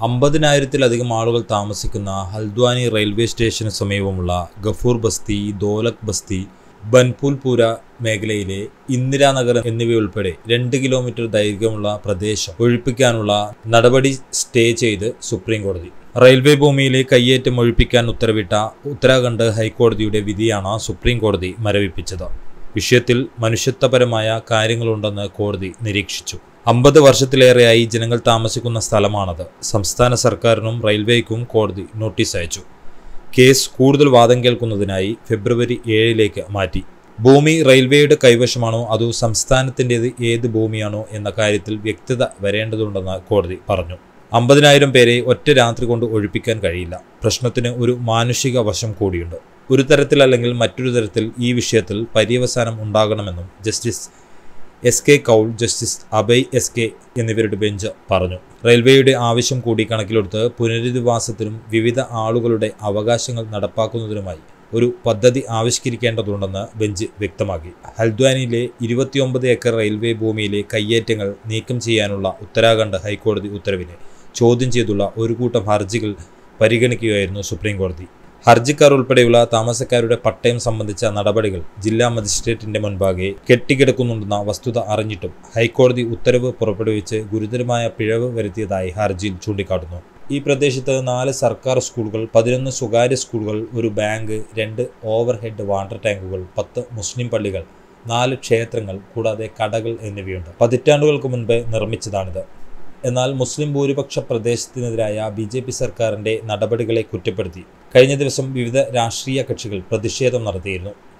അമ്പതിനായിരത്തിലധികം ആളുകൾ താമസിക്കുന്ന ഹൽദ്വാനി റെയിൽവേ സ്റ്റേഷന് സമീപമുള്ള ഗഫൂർ ബസ്തി ദോലക് ബസ്തി ബൻപൂൽപൂര മേഖലയിലെ ഇന്ദിരാനഗർ എന്നിവയുൾപ്പെടെ രണ്ട് കിലോമീറ്റർ ദൈർഘ്യമുള്ള പ്രദേശം ഒഴിപ്പിക്കാനുള്ള നടപടി സ്റ്റേ ചെയ്ത് സുപ്രീം കോടതി റെയിൽവേ ഭൂമിയിലെ കയ്യേറ്റം ഒഴിപ്പിക്കാൻ ഉത്തരവിട്ട ഉത്തരാഖണ്ഡ് ഹൈക്കോടതിയുടെ വിധിയാണ് സുപ്രീം കോടതി മരവിപ്പിച്ചത് വിഷയത്തിൽ മനുഷ്യത്വപരമായ കാര്യങ്ങളുണ്ടെന്ന് കോടതി നിരീക്ഷിച്ചു അമ്പത് വർഷത്തിലേറെയായി ജനങ്ങൾ താമസിക്കുന്ന സ്ഥലമാണത് സംസ്ഥാന സർക്കാരിനും റെയിൽവേക്കും കോടതി നോട്ടീസ് അയച്ചു കേസ് കൂടുതൽ വാദം കേൾക്കുന്നതിനായി ഫെബ്രുവരി ഏഴിലേക്ക് മാറ്റി ഭൂമി റെയിൽവേയുടെ കൈവശമാണോ അതോ സംസ്ഥാനത്തിൻ്റേത് ഏത് ഭൂമിയാണോ എന്ന കാര്യത്തിൽ വ്യക്തത വരേണ്ടതുണ്ടെന്ന് കോടതി പറഞ്ഞു അമ്പതിനായിരം പേരെ ഒറ്റ രാത്രി കൊണ്ട് ഒഴിപ്പിക്കാൻ കഴിയില്ല പ്രശ്നത്തിന് ഒരു മാനുഷിക വശം കൂടിയുണ്ട് ഒരു തരത്തിൽ അല്ലെങ്കിൽ മറ്റൊരു തരത്തിൽ ഈ വിഷയത്തിൽ പര്യവസാനം ഉണ്ടാകണമെന്നും justice S K Kaul justice Abhay S K എന്നിവരുടെ ബെഞ്ച് പറഞ്ഞു റെയിൽവേയുടെ ആവശ്യം കൂടി കണക്കിലെടുത്ത് പുനരധിവാസത്തിനും വിവിധ ആളുകളുടെ അവകാശങ്ങൾ നടപ്പാക്കുന്നതിനുമായി ഒരു പദ്ധതി ആവിഷ്കരിക്കേണ്ടതുണ്ടെന്ന് ബെഞ്ച് വ്യക്തമാക്കി ഹൽദ്വാനിയിലെ ഇരുപത്തിയൊമ്പത് ഏക്കർ റെയിൽവേ ഭൂമിയിലെ കയ്യേറ്റങ്ങൾ നീക്കം ചെയ്യാനുള്ള ഉത്തരാഖണ്ഡ് ഹൈക്കോടതി ഉത്തരവിനെ ചോദ്യം ചെയ്തുള്ള ഒരു കൂട്ടം ഹർജികൾ പരിഗണിക്കുകയായിരുന്നു സുപ്രീം കോടതി ഹർജിക്കാർ ഉൾപ്പെടെയുള്ള താമസക്കാരുടെ പട്ടയം സംബന്ധിച്ച നടപടികൾ ജില്ലാ മജിസ്ട്രേറ്റിന്റെ മുൻപാകെ കെട്ടിക്കിടക്കുന്നുണ്ടെന്ന വസ്തുത അറിഞ്ഞിട്ടും ഹൈക്കോടതി ഉത്തരവ് പുറപ്പെടുവിച്ച് ഗുരുതരമായ പിഴവ് വരുത്തിയതായി ഹർജിയിൽ ചൂണ്ടിക്കാട്ടുന്നു ഈ പ്രദേശത്ത് നാല് സർക്കാർ സ്കൂളുകൾ പതിനൊന്ന് സ്വകാര്യ സ്കൂളുകൾ ഒരു ബാങ്ക് രണ്ട് ഓവർഹെഡ് വാട്ടർ ടാങ്കുകൾ പത്ത് മുസ്ലിം പള്ളികൾ നാല് ക്ഷേത്രങ്ങൾ കൂടാതെ കടകൾ എന്നിവയുണ്ട് പതിറ്റാണ്ടുകൾക്ക് മുൻപ് നിർമ്മിച്ചതാണിത് എന്നാൽ മുസ്ലിം ഭൂരിപക്ഷ പ്രദേശത്തിനെതിരായ ബി ജെ പി സർക്കാരിന്റെ നടപടികളെ കുറ്റപ്പെടുത്തി കഴിഞ്ഞ ദിവസം വിവിധ രാഷ്ട്രീയ കക്ഷികൾ പ്രതിഷേധം നടത്തിയിരുന്നു